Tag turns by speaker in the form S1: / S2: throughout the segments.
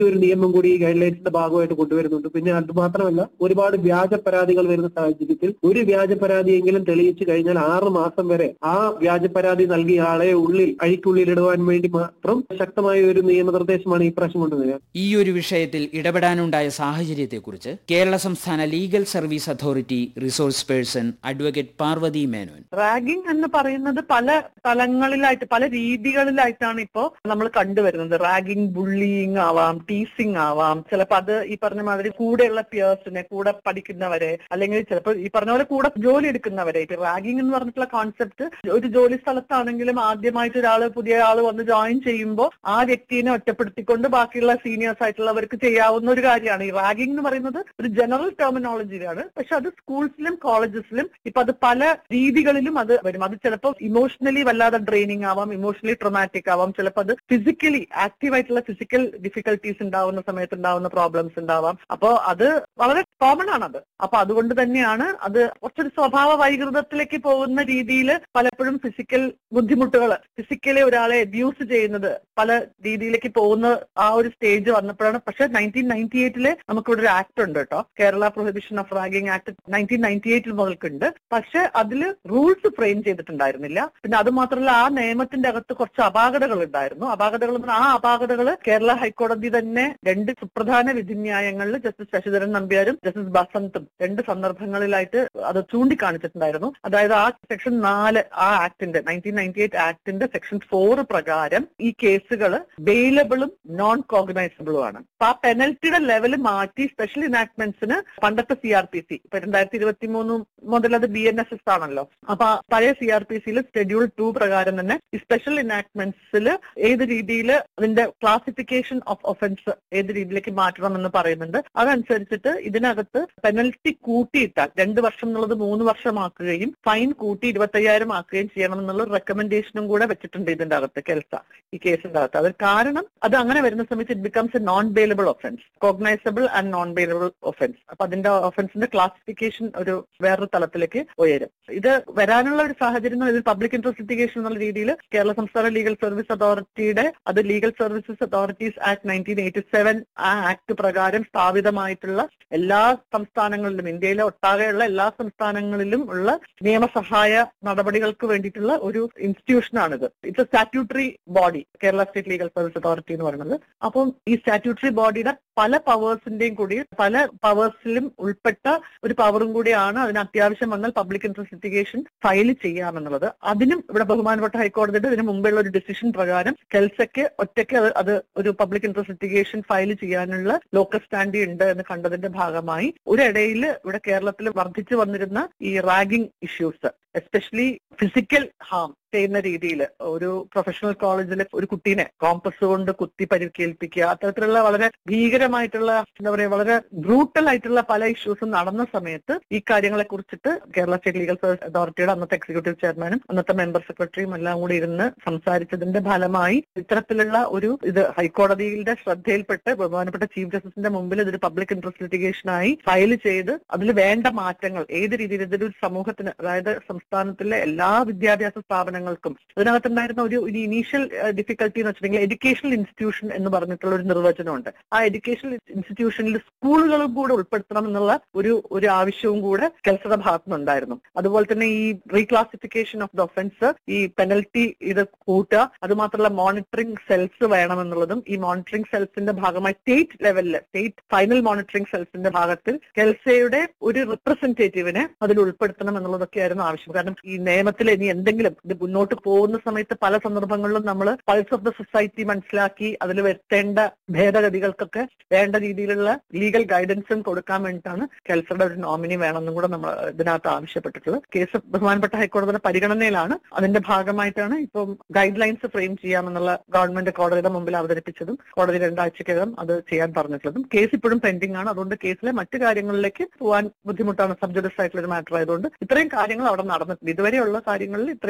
S1: ഒരു നിയമം കൂടി ഈ ഗൈഡ് ലൈൻസിന്റെ ഭാഗമായിട്ട് കൊണ്ടുവരുന്നുണ്ട് പിന്നെ അത് മാത്രമല്ല ഒരുപാട് വ്യാജ പരാതികൾ വരുന്ന സാഹചര്യത്തിൽ ഒരു വ്യാജ പരാതിയെങ്കിലും തെളിയിച്ചു കഴിഞ്ഞാൽ ആറ് മാസം വരെ ആ വ്യാജ പരാതി നൽകിയ ആളെ ഉള്ളിൽ അഴിക്കുള്ളിൽ ഇടുവാൻ വേണ്ടി മാത്രം ശക്തമായ ഒരു നിയമനിർദ്ദേശമാണ് ഈ പ്രാവശ്യം കൊണ്ടുവരിക
S2: ഈ ഒരു വിഷയത്തിൽ ഇടപെടാനുണ്ടായ സാഹചര്യത്തെക്കുറിച്ച് കേരള സംസ്ഥാന legal service authority resource person advocate Parvathy Menon
S3: ragging എന്ന് പറയുന്നത് പല തലങ്ങളിലായിട്ട് പല രീതികളിലായിട്ടാണ് ഇപ്പോ നമ്മൾ കണ്ടുവരുന്നത് റാഗിംഗ് ബുള്ളിയിങ് ആവാം ടീസിങ് ആവാം ചിലപ്പോൾ അത് ഈ പറഞ്ഞ മാതിരി കൂടെയുള്ള പിയേഴ്സിനെ കൂടെ പഠിക്കുന്നവരെ അല്ലെങ്കിൽ ചിലപ്പോൾ ഈ പറഞ്ഞ പോലെ കൂടെ ജോലി എടുക്കുന്നവരെ ഇപ്പൊ റാഗിംഗ് എന്ന് പറഞ്ഞിട്ടുള്ള കോൺസെപ്റ്റ് ഒരു ജോലി സ്ഥലത്താണെങ്കിലും ആദ്യമായിട്ട് ഒരാൾ പുതിയ ആൾ വന്ന് ജോയിൻ ചെയ്യുമ്പോൾ ആ വ്യക്തിനെ ഒറ്റപ്പെടുത്തിക്കൊണ്ട് ബാക്കിയുള്ള സീനിയേഴ്സ് ആയിട്ടുള്ളവർക്ക് ചെയ്യാവുന്ന ഒരു കാര്യമാണ് ഈ റാഗിംഗ് എന്ന് പറയുന്നത് ഒരു ജനറൽ ടെർമിനോളജിയാണ് പക്ഷെ അത് സ്കൂൾസിലും കോളേജസിലും ഇപ്പൊ അത് പല രീതികളിലും അത് വരും അത് ചിലപ്പോൾ ഇമോഷണലി വല്ലാതെ ഡ്രെയിനിങ് ആവാം ഇമോഷണലി ട്രൊമാറ്റിക് ആവാം ചിലപ്പോൾ അത് ഫിസിക്കലി ആക്റ്റീവ് ആയിട്ടുള്ള ഫിസിക്കൽ ഡിഫിക്കൽട്ടീസ് ഉണ്ടാവുന്ന സമയത്ത് ഉണ്ടാവുന്ന പ്രോബ്ലംസ് ഉണ്ടാവാം അപ്പോ അത് വളരെ കോമൺ ആണത് അപ്പൊ അതുകൊണ്ട് തന്നെയാണ് അത് കുറച്ചൊരു സ്വഭാവ വൈകൃതത്തിലേക്ക് പോകുന്ന രീതിയിൽ പലപ്പോഴും ഫിസിക്കൽ ബുദ്ധിമുട്ടുകൾ ഫിസിക്കലി ഒരാളെ അബ്യൂസ് ചെയ്യുന്നത് പല രീതിയിലേക്ക് പോകുന്ന ആ ഒരു സ്റ്റേജ് വന്നപ്പോഴാണ് പക്ഷെ നയൻറ്റീൻ നയൻറ്റി എയ്റ്റില് നമുക്കിവിടെ ഒരു ആക്ട് ഉണ്ട് കേട്ടോ Kerala prohibition of ragging act nineteen ninety എയ്റ്റിൽ മുതൽക്കുണ്ട് പക്ഷെ അതിൽ റൂൾസ് ഫ്രെയിം ചെയ്തിട്ടുണ്ടായിരുന്നില്ല പിന്നെ അത് മാത്രമല്ല ആ നിയമത്തിന്റെ അകത്ത് കുറച്ച് അപാകതകൾ ഉണ്ടായിരുന്നു അപാകതകൾ എന്ന് പറഞ്ഞാൽ ആ അപാകതകൾ കേരള ഹൈക്കോടതി തന്നെ രണ്ട് സുപ്രധാന വിധിന്യായങ്ങളിൽ ജസ്റ്റിസ് ശശിധരൻ നമ്പ്യാരും ജസ്റ്റിസ് ബസന്തും രണ്ട് സന്ദർഭങ്ങളിലായിട്ട് അത് ചൂണ്ടിക്കാണിച്ചിട്ടുണ്ടായിരുന്നു അതായത് ആ സെക്ഷൻ നാല് ആ ആക്ടിന്റെ നയൻറ്റീൻ നയൻറ്റി എയ്റ്റ് ആക്ടിന്റെ സെക്ഷൻ ഫോർ പ്രകാരം ഈ കേസുകൾ ബെയിലബിളും നോൺ കോഗ്നൈസബിളും ആണ് അപ്പൊ ആ പെനൽറ്റിയുടെ ലെവൽ മാറ്റി സ്പെഷ്യൽ ഇനാക്ട്മെന്റ്സിന് പണ്ടത്തെ സി ആർ പി സി ഇപ്പൊ രണ്ടായിരത്തി ഇരുപത്തി മൂന്ന് മുതൽ അത് ബി എൻ എസ് എസ് ആണല്ലോ അപ്പൊ ആ പഴയ സി ആർ പി സിയിൽ ഷെഡ്യൂൾ ടു പ്രകാരം തന്നെ ഈ സ്പെഷ്യൽ ഇനാക്ട്മെന്റ്സിൽ ഏത് രീതിയിൽ അതിന്റെ ക്ലാസിഫിക്കേഷൻ ഓഫ് ഒഫൻസ് ഏത് രീതിയിലേക്ക് മാറ്റണം എന്ന് പറയുന്നുണ്ട് അതനുസരിച്ചിട്ട് ഇതിനകത്ത് പെനൽറ്റി കൂട്ടിയിട്ടാൽ രണ്ട് വർഷം എന്നുള്ളത് മൂന്ന് വർഷമാക്കുകയും ഫൈൻ കൂട്ടി ഇരുപത്തയ്യായിരം ആക്കുകയും ചെയ്യണം എന്നുള്ള റെക്കമെൻഡേഷനും കൂടെ വെച്ചിട്ടുണ്ട് ഇതിന്റെ അകത്ത് കെൽസ ഈ കേസിന്റെ അകത്ത് അത് കാരണം അത് അങ്ങനെ വരുന്ന സമയത്ത് it becomes a non bailable offence cognizable and non bailable offence അപ്പൊ അതിന്റെ ഒഫൻസിന്റെ ക്ലാസിഫിക്കേഷൻ ഒരു വേറൊരു തലത്തിലേക്ക് ഉയരും ഇത് വരാനുള്ള ഒരു സാഹചര്യം എന്ന് പറയുന്നത് പബ്ലിക് ഇൻട്രസ്റ്റ് ലിറ്റിഗേഷൻ എന്നുള്ള രീതിയിൽ കേരള സംസ്ഥാന ലീഗൽ സർവീസ് അതോറിറ്റിയുടെ അത് legal services authorities act nineteen eighty seven ആ ആക്ട് പ്രകാരം സ്ഥാപിതമായിട്ടുള്ള എല്ലാ സംസ്ഥാനങ്ങളിലും ഇന്ത്യയിലെ ഒട്ടാകെയുള്ള എല്ലാ സംസ്ഥാനങ്ങളിലും ഉള്ള നിയമസഹായ നടപടികൾക്ക് വേണ്ടിയിട്ടുള്ള ഒരു ഇൻസ്റ്റിറ്റ്യൂഷനാണിത് it's a statutory body Kerala state legal service authority എന്ന് പറയുന്നത് അപ്പം ഈ സ്റ്റാറ്റ്യൂട്ടറി ബോഡിയുടെ പല പവേഴ്സിന്റെയും കൂടി പല പവേഴ്സിലും ഉൾപ്പെട്ട ഒരു പവറും കൂടിയാണ് അതിന് അത്യാവശ്യം വന്നാൽ പബ്ലിക് ഇൻട്രസ്റ്റ് ലിറ്റിഗേഷൻ ഫയൽ ചെയ്യാമെന്നുള്ളത് അതിനും ഇവിടെ ബഹുമാനപ്പെട്ട ഹൈക്കോടതിയുടെ ഇതിന് മുമ്പുള്ള ഒരു ഡിസിഷൻ പ്രകാരം കെൽസയ്ക്ക് ഒറ്റയ്ക്ക് അത് അത് ഒരു പബ്ലിക് ഇൻട്രസ്റ്റ് ലിറ്റിഗേഷൻ ഫയൽ ചെയ്യാനുള്ള ലോക്കൽ സ്റ്റാൻഡി ഉണ്ട് എന്ന് കണ്ടതിന്റെ ഭാഗമായി ഒരിടയിൽ ഇവിടെ കേരളത്തിൽ വർദ്ധിച്ചു വന്നിരുന്ന ഈ ragging issues especially physical harm ചെയ്യുന്ന രീതിയിൽ ഒരു പ്രൊഫഷണൽ കോളേജിൽ ഒരു കുട്ടീനെ കോമ്പസ് കൊണ്ട് കുത്തി പരിക്കേൽപ്പിക്കുക അത്തരത്തിലുള്ള വളരെ ഭീകരമായിട്ടുള്ള എന്താ പറയുക വളരെ ബ്രൂട്ടൽ ആയിട്ടുള്ള പല ഇഷ്യൂസും നടന്ന സമയത്ത് ഈ കാര്യങ്ങളെ കുറിച്ചിട്ട് കേരള സ്റ്റേറ്റ് ലീഗൽ സർവീസ് അതോറിറ്റിയുടെ അന്നത്തെ എക്സിക്യൂട്ടീവ് ചെയർമാനും അന്നത്തെ മെമ്പർ സെക്രട്ടറിയും എല്ലാം കൂടി ഇരുന്ന് സംസാരിച്ചതിന്റെ ഫലമായി ഇത്തരത്തിലുള്ള ഒരു ഇത് ഹൈക്കോടതിയുടെ ശ്രദ്ധയിൽപ്പെട്ട് ബഹുമാനപ്പെട്ട ചീഫ് ജസ്റ്റിസിന്റെ മുമ്പിൽ ഇതൊരു പബ്ലിക് ഇൻട്രസ്റ്റ് ലിറ്റിഗേഷനായി ഫയൽ ചെയ്ത് അതിൽ വേണ്ട മാറ്റങ്ങൾ ഏത് രീതിയിൽ ഇതൊരു സമൂഹത്തിന് അതായത് സംസ്ഥാനത്തിലെ എല്ലാ വിദ്യാഭ്യാസ സ്ഥാപനങ്ങൾക്കും ഇതിനകത്തുണ്ടായിരുന്ന ഒരു ഇനീഷ്യൽ ഡിഫിക്കൽട്ടി എന്ന് വെച്ചിട്ടുണ്ടെങ്കിൽ എഡ്യൂക്കേഷണൽ ഇൻസ്റ്റിറ്റ്യൂഷൻ എന്ന് പറഞ്ഞിട്ടുള്ള ഒരു നിർവചനമുണ്ട് ആ എഡ്യൂക്കേഷണൽ ഇൻസ്റ്റിറ്റ്യൂഷനിൽ സ്കൂളുകളും കൂടെ ഉൾപ്പെടുത്തണം എന്നുള്ള ഒരു ഒരു ആവശ്യവും കൂടെ കെൽസയുടെ ഭാഗത്തുനിന്നുണ്ടായിരുന്നു അതുപോലെ തന്നെ ഈ റീക്ലാസിഫിക്കേഷൻ ഓഫ് ദ ഒഫൻസ് ഈ പെനൽറ്റി ഇത് കൂട്ടുക അതുമാത്രമല്ല മോണിറ്ററിംഗ് സെൽസ് വേണമെന്നുള്ളതും ഈ മോണിറ്ററിംഗ് സെൽസിന്റെ ഭാഗമായി സ്റ്റേറ്റ് ലെവലിൽ സ്റ്റേറ്റ് ഫൈനൽ മോണിറ്ററിംഗ് സെൽസിന്റെ ഭാഗത്തിൽ കെൽസയുടെ ഒരു റിപ്രസെന്റേറ്റീവിനെ അതിൽ ഉൾപ്പെടുത്തണം എന്നുള്ളതൊക്കെയായിരുന്നു ആവശ്യം കാരണം ഈ നിയമത്തിൽ ഇനി എന്തെങ്കിലും ഇത് മുന്നോട്ട് പോകുന്ന സമയത്ത് പല സന്ദർഭങ്ങളിലും നമ്മൾ പൾസ് ഓഫ് ദ സൊസൈറ്റി മനസ്സിലാക്കി അതിൽ വരുത്തേണ്ട ഭേദഗതികൾക്കൊക്കെ വേണ്ട രീതിയിലുള്ള ലീഗൽ ഗൈഡൻസും കൊടുക്കാൻ വേണ്ടിയിട്ടാണ് കെൽസറുടെ ഒരു നോമിനി വേണമെന്നും കൂടെ നമ്മൾ ഇതിനകത്ത് ആവശ്യപ്പെട്ടിട്ടുള്ളത് കേസ് ബഹുമാനപ്പെട്ട ഹൈക്കോടതിയുടെ പരിഗണനയിലാണ് അതിന്റെ ഭാഗമായിട്ടാണ് ഇപ്പം ഗൈഡ് ലൈൻസ് ഫ്രെയിം ചെയ്യാമെന്നുള്ള ഗവൺമെന്റ് കോടതിയുടെ മുമ്പിൽ അവതരിപ്പിച്ചതും കോടതി രണ്ടാഴ്ചക്കകം അത് ചെയ്യാൻ പറഞ്ഞിട്ടുള്ളതും കേസ് ഇപ്പോഴും പെൻഡിംഗ് ആണ് അതുകൊണ്ട് കേസിലെ മറ്റു കാര്യങ്ങളിലേക്ക് പോകാൻ ബുദ്ധിമുട്ടാണ് സബ്ജുഡിസ് ആയിട്ടുള്ള ഒരു മാറ്റർ ആയതുകൊണ്ട് ഇത്രയും കാര്യങ്ങൾ അവിടെ നടന്നിട്ടുണ്ട് ഇതുവരെയുള്ള കാര്യങ്ങളിൽ ഇത്രയും കാര്യങ്ങളാണ്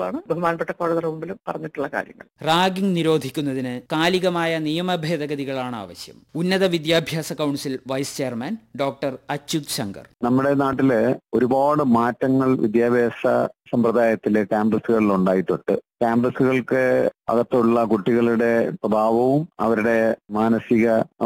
S3: എന്നുള്ളതാണ് ബഹുമാനപ്പെട്ട കോടതി മുമ്പിലും പറഞ്ഞിട്ടുള്ള കാര്യങ്ങൾ
S2: റാഗിംഗ് നിരോധിക്കുന്നതിന് കാലികമായ നിയമ ഭേദഗതികളാണ് ആവശ്യം ഉന്നത വിദ്യാഭ്യാസ council vice chairman doctor Achyut Shankar
S4: നമ്മുടെ നാട്ടില് ഒരുപാട് മാറ്റങ്ങൾ വിദ്യാഭ്യാസ സമ്പ്രദായത്തിലെ ക്യാമ്പസുകളിൽ ഉണ്ടായിട്ടുണ്ട് ക്യാമ്പസുകൾക്ക് അകത്തുള്ള കുട്ടികളുടെ സ്വഭാവവും അവരുടെ മാനസിക